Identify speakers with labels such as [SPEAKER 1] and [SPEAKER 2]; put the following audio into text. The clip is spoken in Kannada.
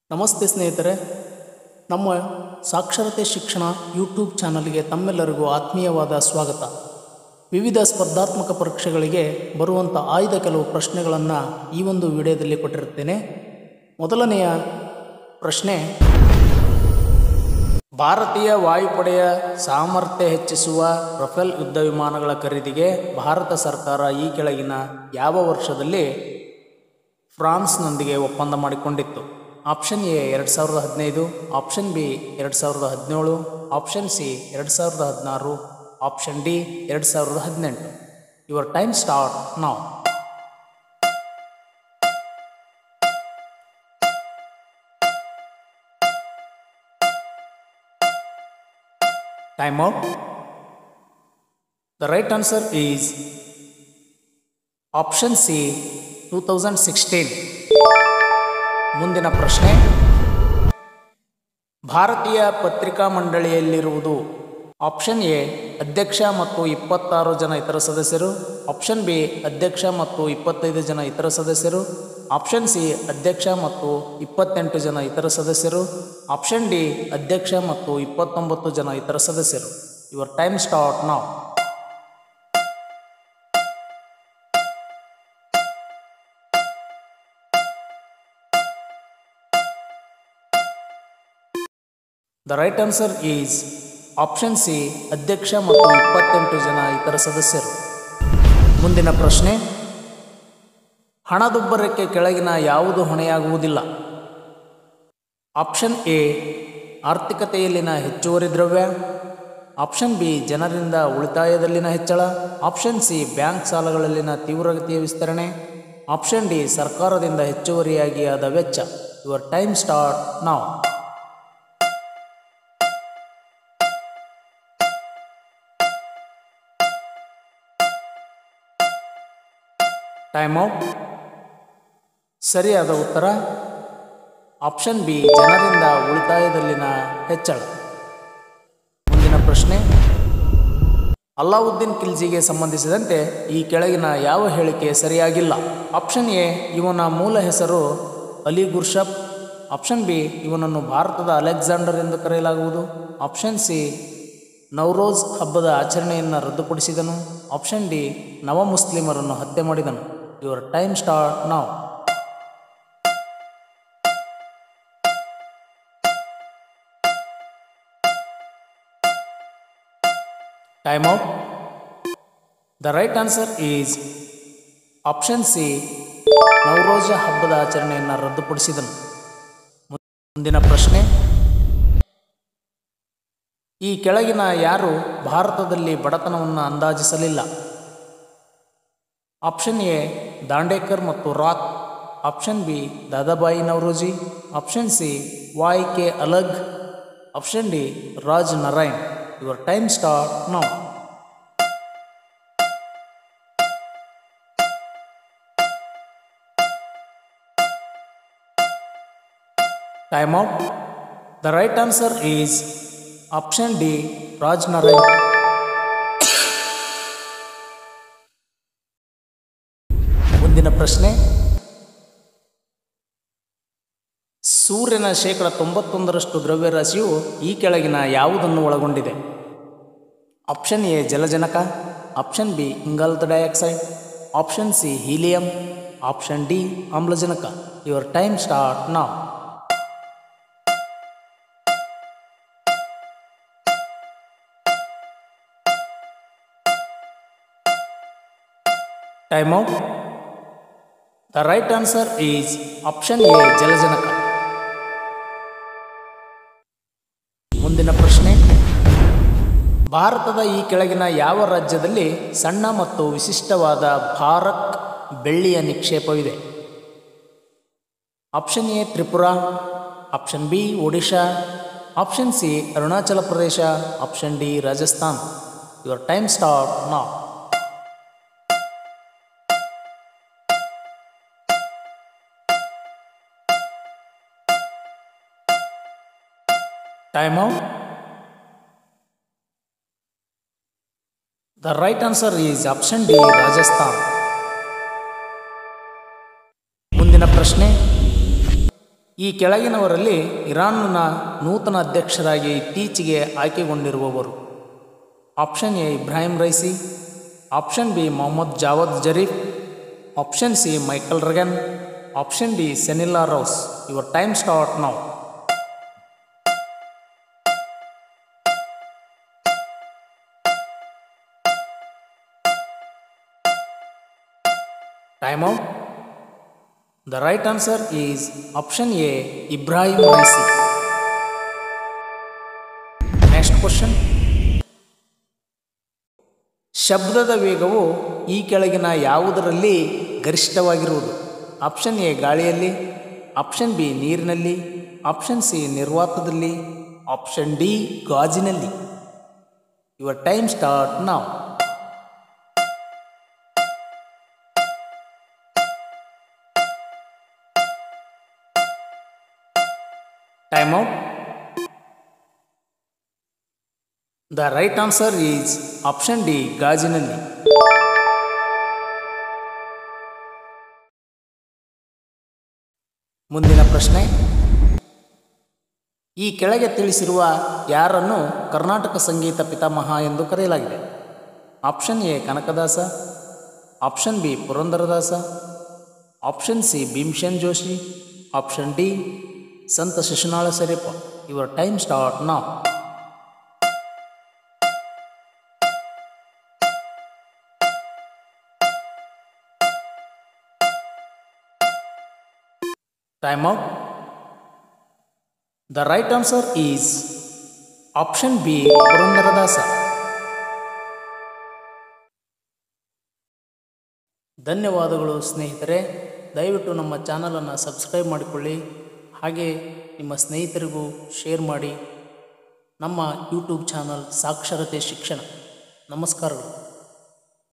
[SPEAKER 1] ನಮಸ್ತೆ ಸ್ನೇಹಿತರೆ ನಮ್ಮ ಸಾಕ್ಷರತೆ ಶಿಕ್ಷಣ ಯೂಟ್ಯೂಬ್ ಚಾನಲ್ಗೆ ತಮ್ಮೆಲ್ಲರಿಗೂ ಆತ್ಮೀಯವಾದ ಸ್ವಾಗತ ವಿವಿಧ ಸ್ಪರ್ಧಾತ್ಮಕ ಪರೀಕ್ಷೆಗಳಿಗೆ ಬರುವಂಥ ಆಯ್ದ ಕೆಲವು ಪ್ರಶ್ನೆಗಳನ್ನು ಈ ಒಂದು ವಿಡಿಯೋದಲ್ಲಿ ಕೊಟ್ಟಿರುತ್ತೇನೆ ಮೊದಲನೆಯ ಪ್ರಶ್ನೆ ಭಾರತೀಯ ವಾಯುಪಡೆಯ ಸಾಮರ್ಥ್ಯ ಹೆಚ್ಚಿಸುವ ರಫೇಲ್ ಯುದ್ಧ ವಿಮಾನಗಳ ಖರೀದಿಗೆ ಭಾರತ ಸರ್ಕಾರ ಈ ಕೆಳಗಿನ ಯಾವ ವರ್ಷದಲ್ಲಿ ಫ್ರಾನ್ಸ್ನೊಂದಿಗೆ ಒಪ್ಪಂದ ಮಾಡಿಕೊಂಡಿತ್ತು ಆಪ್ಷನ್ ಎ ಎರಡು ಸಾವಿರದ ಹದಿನೈದು ಆಪ್ಷನ್ ಬಿ ಎರಡು ಸಾವಿರದ ಹದಿನೇಳು ಆಪ್ಷನ್ ಸಿ ಎರಡು ಸಾವಿರದ ಹದಿನಾರು ಆಪ್ಷನ್ ಡಿ ಎರಡು ಸಾವಿರದ ಹದಿನೆಂಟು your time start now time out the right answer is option C two thousand sixteen ಮುಂದಿನ ಪ್ರಶ್ನೆ ಭಾರತೀಯ ಪತ್ರಿಕಾ ಮಂಡಳಿಯಲ್ಲಿರುವುದು ಆಪ್ಷನ್ ಎ ಅಧ್ಯಕ್ಷ ಮತ್ತು ಇಪ್ಪತ್ತಾರು ಜನ ಇತರ ಸದಸ್ಯರು ಆಪ್ಷನ್ ಬಿ ಅಧ್ಯಕ್ಷ ಮತ್ತು ಇಪ್ಪತ್ತೈದು ಜನ ಇತರ ಸದಸ್ಯರು ಆಪ್ಷನ್ ಸಿ ಅಧ್ಯಕ್ಷ ಮತ್ತು ಇಪ್ಪತ್ತೆಂಟು ಜನ ಇತರ ಸದಸ್ಯರು ಆಪ್ಷನ್ ಡಿ ಅಧ್ಯಕ್ಷ ಮತ್ತು ಇಪ್ಪತ್ತೊಂಬತ್ತು ಜನ ಇತರ ಸದಸ್ಯರು your time start now the right answer is option C ಅಧ್ಯಕ್ಷ ಮತ್ತು ಇಪ್ಪತ್ತೆಂಟು ಜನ ಇತರ ಸದಸ್ಯರು ಮುಂದಿನ ಪ್ರಶ್ನೆ ಹಣದುಬ್ಬರಕ್ಕೆ ಕೆಳಗಿನ ಯಾವುದು ಹೊಣೆಯಾಗುವುದಿಲ್ಲ ಆಪ್ಷನ್ ಎ ಆರ್ಥಿಕತೆಯಲ್ಲಿನ ಹೆಚ್ಚುವರಿ ದ್ರವ್ಯ ಆಪ್ಷನ್ ಬಿ ಜನರಿಂದ ಉಳಿತಾಯದಲ್ಲಿನ ಹೆಚ್ಚಳ ಆಪ್ಷನ್ ಸಿ ಬ್ಯಾಂಕ್ ಸಾಲಗಳಲ್ಲಿನ ತೀವ್ರಗತಿಯ ವಿಸ್ತರಣೆ ಆಪ್ಷನ್ ಡಿ ಸರ್ಕಾರದಿಂದ ಹೆಚ್ಚುವರಿಯಾಗಿ ಆದ ವೆಚ್ಚ your time start now time out ಸರಿಯಾದ ಉತ್ತರ ಆಪ್ಷನ್ ಬಿ ಜನರಿಂದ ಉಳಿತಾಯದಲ್ಲಿನ ಹೆಚ್ಚಳ ಮುಂದಿನ ಪ್ರಶ್ನೆ ಅಲ್ಲಾವುದ್ದೀನ್ ಖಿಲ್ಜಿಗೆ ಸಂಬಂಧಿಸಿದಂತೆ ಈ ಕೆಳಗಿನ ಯಾವ ಹೇಳಿಕೆ ಸರಿಯಾಗಿಲ್ಲ ಆಪ್ಷನ್ ಎ ಇವನ ಮೂಲ ಹೆಸರು ಅಲಿ ಗುರ್ಷಪ್ ಆಪ್ಷನ್ ಬಿ ಇವನನ್ನು ಭಾರತದ ಅಲೆಕ್ಸಾಂಡರ್ ಎಂದು ಕರೆಯಲಾಗುವುದು ಆಪ್ಷನ್ ಸಿ ನವರೋಜ್ ಹಬ್ಬದ ಆಚರಣೆಯನ್ನು ರದ್ದುಪಡಿಸಿದನು ಆಪ್ಷನ್ ಡಿ ನವ ಮುಸ್ಲಿಮರನ್ನು ಹತ್ಯೆ ಮಾಡಿದನು your time start now time out the right answer is option C ನವರೋಜ ಹಬ್ಬದ ಆಚರಣೆಯನ್ನು ರದ್ದುಪಡಿಸಿದನು ಮುಂದಿನ ಪ್ರಶ್ನೆ ಈ ಕೆಳಗಿನ ಯಾರು ಭಾರತದಲ್ಲಿ ಬಡತನವನ್ನು ಅಂದಾಜಿಸಲಿಲ್ಲ option A Dandekar and Rath option B Dadabhai Naoroji option C Y K Alagh option D Raj Narayan your time start now time out the right answer is option D Raj Narayan ಮುಂದಿನ ಪ್ರಶ್ನೆ ಸೂರ್ಯನ ಶೇಕಡ ತೊಂಬತ್ತೊಂದರಷ್ಟು ದ್ರವ್ಯರಾಶಿಯು ಈ ಕೆಳಗಿನ ಯಾವುದನ್ನು ಒಳಗೊಂಡಿದೆ ಆಪ್ಷನ್ ಎ ಜಲಜನಕ ಆಪ್ಷನ್ ಬಿ ಇಂಗಾಲದ dioxide option C helium option D ಆಮ್ಲಜನಕ your time start now time out the right answer is option A ಜಲಜನಕ ಮುಂದಿನ ಪ್ರಶ್ನೆ ಭಾರತದ ಈ ಕೆಳಗಿನ ಯಾವ ರಾಜ್ಯದಲ್ಲಿ ಸಣ್ಣ ಮತ್ತು ವಿಶಿಷ್ಟವಾದ ಭಾರಕ್ ಬೆಳ್ಳಿಯ ನಿಕ್ಷೇಪವಿದೆ option A Tripura option B Odisha option C Arunachal Pradesh option D Rajasthan your time start now time out the right answer is option D Rajasthan ಮುಂದಿನ ಪ್ರಶ್ನೆ ಈ ಕೆಳಗಿನವರಲ್ಲಿ ಇರಾನ್ನ ನೂತನ ಅಧ್ಯಕ್ಷರಾಗಿ ಇತ್ತೀಚೆಗೆ ಆಯ್ಕೆಗೊಂಡಿರುವವರು option A Ebrahim Raisi option B Mohammad Javad Zarif option C Michael Ragan option D Senilla Rouse your time start now time out the right answer is option A Ebrahim ರೈಸಿ next question ಶಬ್ದದ ವೇಗವು ಈ ಕೆಳಗಿನ ಯಾವುದರಲ್ಲಿ ಗರಿಷ್ಠವಾಗಿರುವುದು ಆಪ್ಷನ್ ಎ ಗಾಳಿಯಲ್ಲಿ ಆಪ್ಷನ್ ಬಿ ನೀರಿನಲ್ಲಿ ಆಪ್ಷನ್ ಸಿ ನಿರ್ವಾತದಲ್ಲಿ ಆಪ್ಷನ್ ಡಿ ಗಾಜಿನಲ್ಲಿ your time start now time out the right answer is option D ಗಾಜಿನಲ್ಲಿ ಮುಂದಿನ ಪ್ರಶ್ನೆ ಈ ಕೆಳಗೆ ತಿಳಿಸಿರುವ ಯಾರನ್ನು ಕರ್ನಾಟಕ ಸಂಗೀತ ಪಿತಾಮಹ ಎಂದು ಕರೆಯಲಾಗಿದೆ option A Kanakadasa option B Purandaradasa option C Bhimsen Joshi option D ಸಂತ Shishunala Sharif your time start now time out the right answer is option B Purandaradasa ಧನ್ಯವಾದಗಳು ಸ್ನೇಹಿತರೆ ದಯವಿಟ್ಟು ನಮ್ಮ ಚಾನಲನ್ನು ಸಬ್ಸ್ಕ್ರೈಬ್ ಮಾಡಿಕೊಳ್ಳಿ ಹಾಗೆ ನಿಮ್ಮ ಸ್ನೇಹಿತರಿಗೂ ಶೇರ್ ಮಾಡಿ ನಮ್ಮ ಯೂಟ್ಯೂಬ್ ಚಾನಲ್ ಸಾಕ್ಷರತೆ ಶಿಕ್ಷಣ ನಮಸ್ಕಾರಗಳು